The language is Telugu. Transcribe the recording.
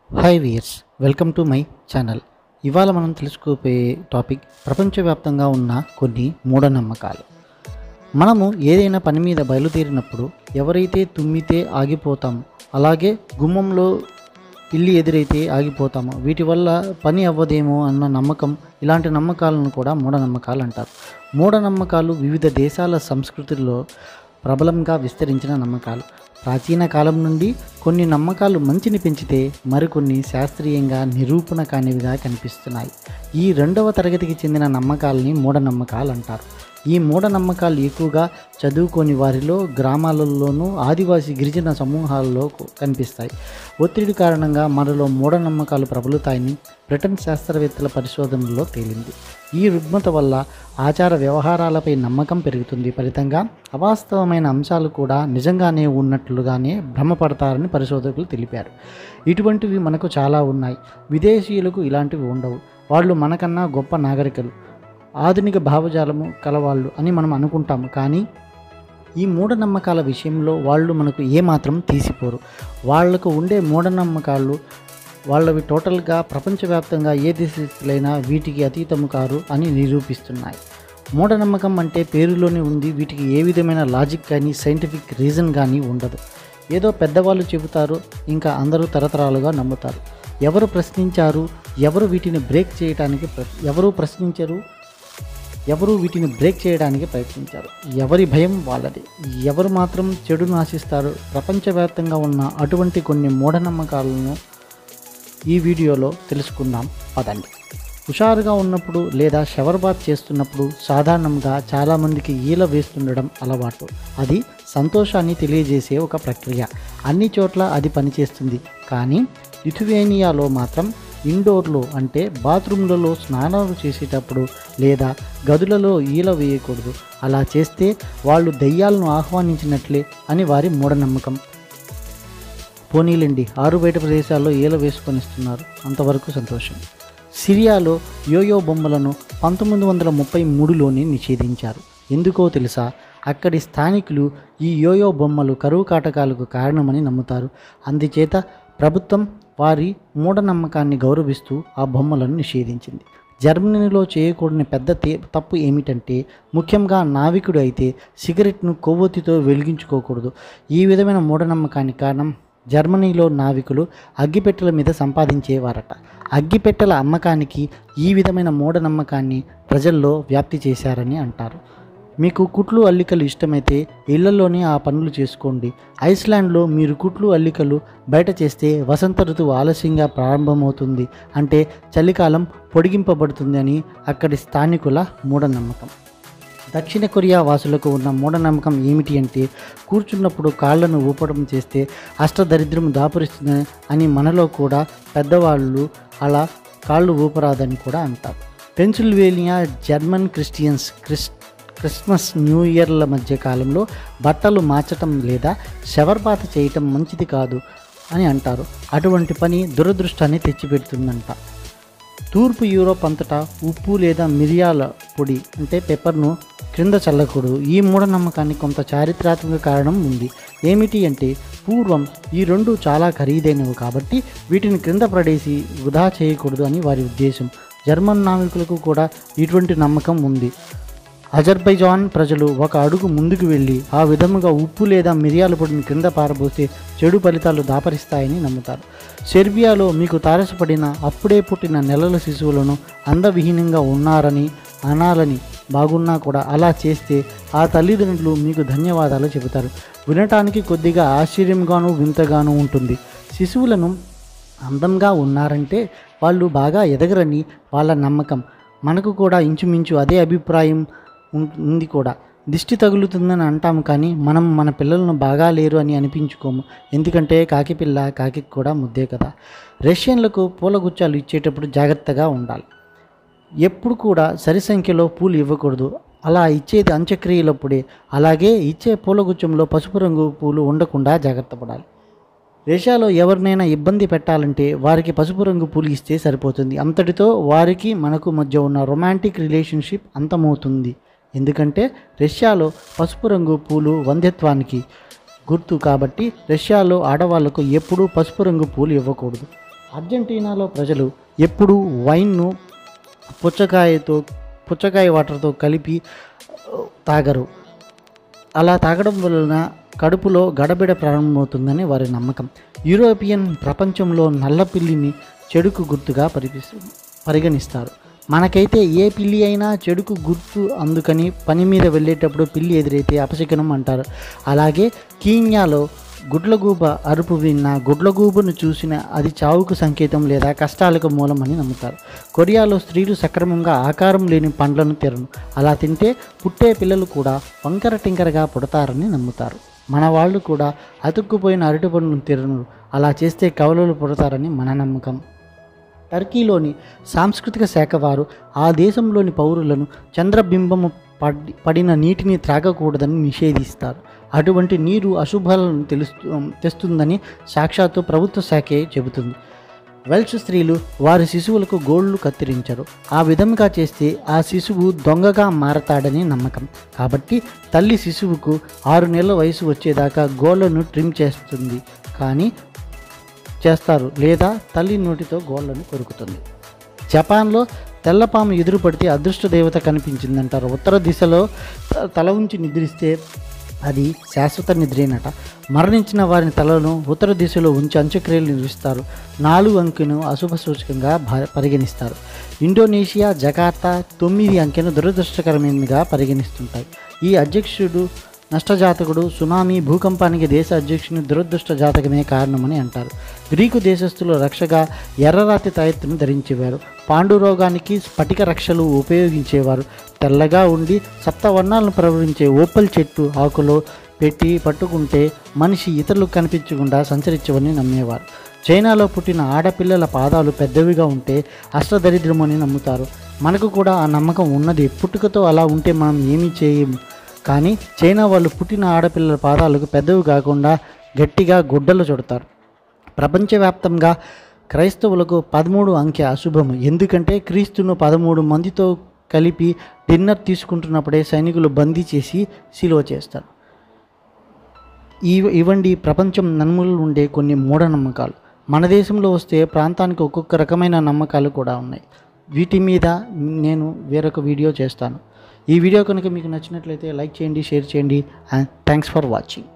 hi viewers welcome to my channel ఇవాళ మనం తెలుసుకోబోయే టాపిక్ ప్రపంచవ్యాప్తంగా ఉన్న కొన్ని మూఢనమ్మకాలు మనము ఏదైనా పని మీద బయలుదేరినప్పుడు ఎవరైతే తుమ్మితే ఆగిపోతామో అలాగే గుమ్మంలో ఇల్లు ఎదురైతే ఆగిపోతామో వీటి వల్ల పని అవ్వదేమో అన్న నమ్మకం ఇలాంటి నమ్మకాలను కూడా మూఢనమ్మకాలు అంటారు మూఢనమ్మకాలు వివిధ దేశాల సంస్కృతుల్లో ప్రబలంగా విస్తరించిన నమ్మకాలు ప్రాచీన కాలం నుండి కొన్ని నమ్మకాలు మంచిని పెంచితే మరికొన్ని శాస్త్రీయంగా నిరూపణ కానివిగా కనిపిస్తున్నాయి ఈ రెండవ తరగతికి చెందిన నమ్మకాలని మూఢనమ్మకాలు అంటారు ఈ మూఢనమ్మకాలు ఎక్కువగా చదువుకోని వారిలో గ్రామాలలోనూ ఆదివాసీ గిరిజన సమూహాల్లో కు- కనిపిస్తాయి ఒత్తిడి కారణంగా మనలో మూఢనమ్మకాలు ప్రబలుతాయని బ్రిటన్ శాస్త్రవేత్తల పరిశోధనలో తేలింది ఈ రుగ్మత వల్ల ఆచార వ్యవహారాలపై నమ్మకం పెరుగుతుంది ఫలితంగా అవాస్తవమైన అంశాలు కూడా నిజంగానే ఉన్నట్లుగానే భ్రమపడతారని పరిశోధకులు తెలిపారు ఇటువంటివి మనకు చాలా ఉన్నాయి విదేశీయులకు ఇలాంటివి ఉండవు వాళ్ళు మనకన్నా గొప్ప నాగరికలు ఆధునిక భావజాలము కలవాళ్ళు అని మనం అనుకుంటాము కానీ ఈ మూఢనమ్మకాల విషయంలో వాళ్ళు మనకు ఏమాత్రం తీసిపోరు వాళ్లకు ఉండే మూఢనమ్మకాలు వాళ్ళవి టోటల్గా ప్రపంచవ్యాప్తంగా ఏ దేశస్తులైనా వీటికి అతీతము కారు అని నిరూపిస్తున్నాయి మూఢనమ్మకం అంటే పేరులోనే ఉంది వీటికి ఏ విధమైన లాజిక్ కానీ సైంటిఫిక్ రీజన్ కానీ ఉండదు ఏదో పెద్దవాళ్ళు చెబుతారు ఇంకా అందరూ తరతరాలుగా నమ్ముతారు ఎవరు ప్రశ్నించారు ఎవరు వీటిని బ్రేక్ చేయడానికి ప్ర- ఎవరు ప్రశ్నించరు ఎవరు వీటిని బ్రేక్ చేయడానికి ప్రయత్నించారు ఎవరి భయం వాళ్ళది ఎవరు మాత్రం చెడును ఆశిస్తారు ప్రపంచవ్యాప్తంగా ఉన్న అటువంటి కొన్ని మూఢనమ్మకాలను ఈ వీడియోలో తెలుసుకుందాం పదండి హుషారుగా ఉన్నప్పుడు లేదా షవర్ బాత్ చేస్తున్నప్పుడు సాధారణంగా చాలామందికి ఈల వేస్తుండడం అలవాటు అది సంతోషాన్ని తెలియజేసే ఒక ప్రక్రియ అన్ని చోట్ల అది పనిచేస్తుంది కానీ లిథువేనియాలో మాత్రం ఇండోర్లో అంటే బాత్రూంలలో స్నానాలు చేసేటప్పుడు లేదా గదులలో ఈల వేయకూడదు అలా చేస్తే వాళ్ళు దయ్యాలను ఆహ్వానించినట్లే అని వారి మూఢనమ్మకం పోనీలండి ఆరు బయట ప్రదేశాల్లో ఈల వేసుకొనిస్తున్నారు అంతవరకు సంతోషం సిరియాలో యోయో బొమ్మలను పంతొమ్మిది వందల ముప్పై మూడులోనే నిషేధించారు ఎందుకో తెలుసా అక్కడి స్థానికులు ఈ యోయో బొమ్మలు కరువు కాటకాలకు కారణమని నమ్ముతారు అందుచేత ప్రభుత్వం వారి మూఢనమ్మకాన్ని గౌరవిస్తూ ఆ బొమ్మలను నిషేధించింది జర్మనీలో చేయకూడని పెద్ద తే- తప్పు ఏమిటంటే ముఖ్యంగా నావికుడు అయితే సిగరెట్ను కొవ్వొత్తితో వెలిగించుకోకూడదు ఈ విధమైన మూఢనమ్మకానికి కారణం జర్మనీలో నావికులు అగ్గిపెట్టెల మీద సంపాదించేవారట అగ్గిపెట్టెల అమ్మకానికి ఈ విధమైన మూఢనమ్మకాన్ని ప్రజల్లో వ్యాప్తి చేశారని అంటారు మీకు కుట్లు అల్లికలు ఇష్టమైతే ఇళ్లలోనే ఆ పనులు చేసుకోండి ఐస్లాండ్లో మీరు కుట్లు అల్లికలు బయట చేస్తే వసంత ఋతువు ఆలస్యంగా ప్రారంభమవుతుంది అంటే చలికాలం పొడిగింపబడుతుంది అని అక్కడి స్థానికుల మూఢనమ్మకం దక్షిణ కొరియా వాసులకు ఉన్న మూఢనమ్మకం ఏమిటి అంటే కూర్చున్నప్పుడు కాళ్ళను ఊపడం చేస్తే అష్టదరిద్రం దాపురిస్తుంది అని మనలో కూడా పెద్దవాళ్ళు అలా కాళ్ళు ఊపరాదని కూడా అంటారు పెన్సిల్వేనియా జర్మన్ క్రిస్టియన్స్ క్రిస్ క్రిస్మస్ న్యూ ఇయర్ల మధ్య కాలంలో బట్టలు మార్చటం లేదా శవర్పాత చేయటం మంచిది కాదు అని అంటారు అటువంటి పని దురదృష్టాన్ని తెచ్చిపెడుతుందంట తూర్పు యూరోప్ అంతటా ఉప్పు లేదా మిరియాల పొడి అంటే పెప్పర్ను క్రింద చల్లకూడదు ఈ మూఢనమ్మకానికి కొంత చారిత్రాత్మక కారణం ఉంది ఏమిటి అంటే పూర్వం ఈ రెండు చాలా ఖరీదైనవి కాబట్టి వీటిని క్రింద పడేసి వృధా చేయకూడదు అని వారి ఉద్దేశం జర్మన్ నావికులకు కూడా ఇటువంటి నమ్మకం ఉంది అజర్బైజాన్ ప్రజలు ఒక అడుగు ముందుకు వెళ్ళి ఆ విధముగా ఉప్పు లేదా మిరియాల పొడిని క్రింద పారబోస్తే చెడు ఫలితాలు దాపరిస్తాయని నమ్ముతారు సెర్బియాలో మీకు తారసపడిన అప్పుడే పుట్టిన నెలల శిశువులను అందవిహీనంగా ఉన్నారని అనాలని బాగున్నా కూడా అలా చేస్తే ఆ తల్లిదండ్రులు మీకు ధన్యవాదాలు చెబుతారు వినటానికి కొద్దిగా ఆశ్చర్యంగాను వింతగాను ఉంటుంది శిశువులను అందంగా ఉన్నారంటే వాళ్ళు బాగా ఎదగరని వాళ్ళ నమ్మకం మనకు కూడా ఇంచుమించు అదే అభిప్రాయం ఉం- ఉంది కూడా దిష్టి తగులుతుందని అంటాము కానీ మనం మన పిల్లలను బాగా లేరు అని అనిపించుకోము ఎందుకంటే కాకి పిల్ల కాకి కూడా ముద్దే కదా రష్యన్లకు పూల గుచ్చాలు ఇచ్చేటప్పుడు జాగ్రత్తగా ఉండాలి ఎప్పుడు కూడా సరి సంఖ్యలో పూలు ఇవ్వకూడదు అలా ఇచ్చేది అంత్యక్రియలప్పుడే అలాగే ఇచ్చే పూలగుచ్చంలో పసుపు రంగు పూలు ఉండకుండా జాగ్రత్త పడాలి రష్యాలో ఎవరినైనా ఇబ్బంది పెట్టాలంటే వారికి పసుపు రంగు పూలు ఇస్తే సరిపోతుంది అంతటితో వారికి మనకు మధ్య ఉన్న రొమాంటిక్ రిలేషన్షిప్ అంతమవుతుంది ఎందుకంటే రష్యాలో పసుపు రంగు పూలు వంధ్యత్వానికి గుర్తు కాబట్టి రష్యాలో ఆడవాళ్లకు ఎప్పుడూ పసుపు రంగు పూలు ఇవ్వకూడదు అర్జెంటీనాలో ప్రజలు ఎప్పుడూ వైన్ను పుచ్చకాయతో పుచ్చకాయ వాటర్తో కలిపి ఆ, తాగరు అలా తాగడం వలన కడుపులో గడబిడ ప్రారంభమవుతుందని వారి నమ్మకం యూరోపియన్ ప్రపంచంలో నల్ల పిల్లిని చెడుకు గుర్తుగా పరిపిస్తు పరిగణిస్తారు మనకైతే ఏ పిల్లి అయినా చెడుకు గుర్తు అందుకని పని మీద వెళ్ళేటప్పుడు పిల్లి ఎదురైతే అపశకనం అంటారు అలాగే కీన్యాలో గుడ్లగూబ అరుపు విన్న గుడ్లగూబను చూసిన అది చావుకు సంకేతం లేదా కష్టాలకు మూలం అని నమ్ముతారు కొరియాలో స్త్రీలు సక్రమంగా ఆకారం లేని పండ్లను తినరు అలా తింటే పుట్టే పిల్లలు కూడా వంకర టింకరగా పుడతారని నమ్ముతారు మన వాళ్ళు కూడా అతుక్కుపోయిన అరటి పండ్లను తినరు అలా చేస్తే కవలలు పుడతారని మన నమ్మకం టర్కీలోని సాంస్కృతిక శాఖ వారు ఆ దేశంలోని పౌరులను చంద్రబింబము పడి పడిన నీటిని త్రాగకూడదని నిషేధిస్తారు అటువంటి నీరు అశుభాలను తెలుస్తు తెస్తుందని సాక్షాత్తు ప్రభుత్వ శాఖే చెబుతుంది వెల్ష్ స్త్రీలు వారి శిశువులకు గోళ్ళు కత్తిరించరు ఆ విధంగా చేస్తే ఆ శిశువు దొంగగా మారతాడని నమ్మకం కాబట్టి తల్లి శిశువుకు ఆరు నెలల వయసు వచ్చేదాకా గోళ్లను ట్రిమ్ చేస్తుంది కానీ చేస్తారు లేదా తల్లి నోటితో గోళ్లను కొరుకుతుంది జపాన్లో తెల్లపాము ఎదురు పడితే అదృష్ట దేవత కనిపించిందంటారు ఉత్తర దిశలో త- తల ఉంచి నిద్రిస్తే అది శాశ్వత నిద్రేనట మరణించిన వారిని తలను ఉత్తర దిశలో ఉంచి అంత్యక్రియలు నిర్వహిస్తారు నాలుగు అంకెను అశుభ సూచకంగా భా- పరిగణిస్తారు ఇండోనేషియా జకార్తా తొమ్మిది అంకెను దురదృష్టకరమైనదిగా పరిగణిస్తుంటాయి ఈ అధ్యక్షుడు నష్టజాతకుడు సునామీ భూకంపానికి దేశ అధ్యక్షుని దురదృష్ట జాతకమే కారణమని అంటారు గ్రీకు దేశస్థులు రక్షగా ఎర్రరాతి తాయెత్తును ధరించేవారు పాండురోగానికి స్ఫటిక రక్షలు ఉపయోగించేవారు తెల్లగా ఉండి సప్తవర్ణాలను ప్రవహించే ఓపల్ చెట్టు ఆకులో పెట్టి పట్టుకుంటే మనిషి ఇతరులకు కనిపించకుండా సంచరించవని నమ్మేవారు చైనాలో పుట్టిన ఆడపిల్లల పాదాలు పెద్దవిగా ఉంటే అష్టదరిద్రమని నమ్ముతారు మనకు కూడా ఆ నమ్మకం ఉన్నది పుట్టుకతో అలా ఉంటే మనం ఏమీ చేయము కానీ చైనా వాళ్ళు పుట్టిన ఆడపిల్లల పాదాలకు పెద్దవి కాకుండా గట్టిగా గుడ్డలు చుడతారు ప్రపంచవ్యాప్తంగా క్రైస్తవులకు పదమూడు అంకె అశుభము ఎందుకంటే క్రీస్తును పదమూడు మందితో కలిపి డిన్నర్ తీసుకుంటున్నప్పుడే సైనికులు బందీ చేసి సిలువ చేస్తారు ఇవ ఇవండి ప్రపంచం నలుమూలలు ఉండే కొన్ని మూఢనమ్మకాలు మన దేశంలో వస్తే ప్రాంతానికి ఒక్కొక్క రకమైన నమ్మకాలు కూడా ఉన్నాయి వీటి మీద నేను వేరొక వీడియో చేస్తాను ఈ వీడియో కనుక మీకు నచ్చినట్లయితే లైక్ చేయండి షేర్ చేయండి అండ్ థ్యాంక్స్ ఫర్ వాచింగ్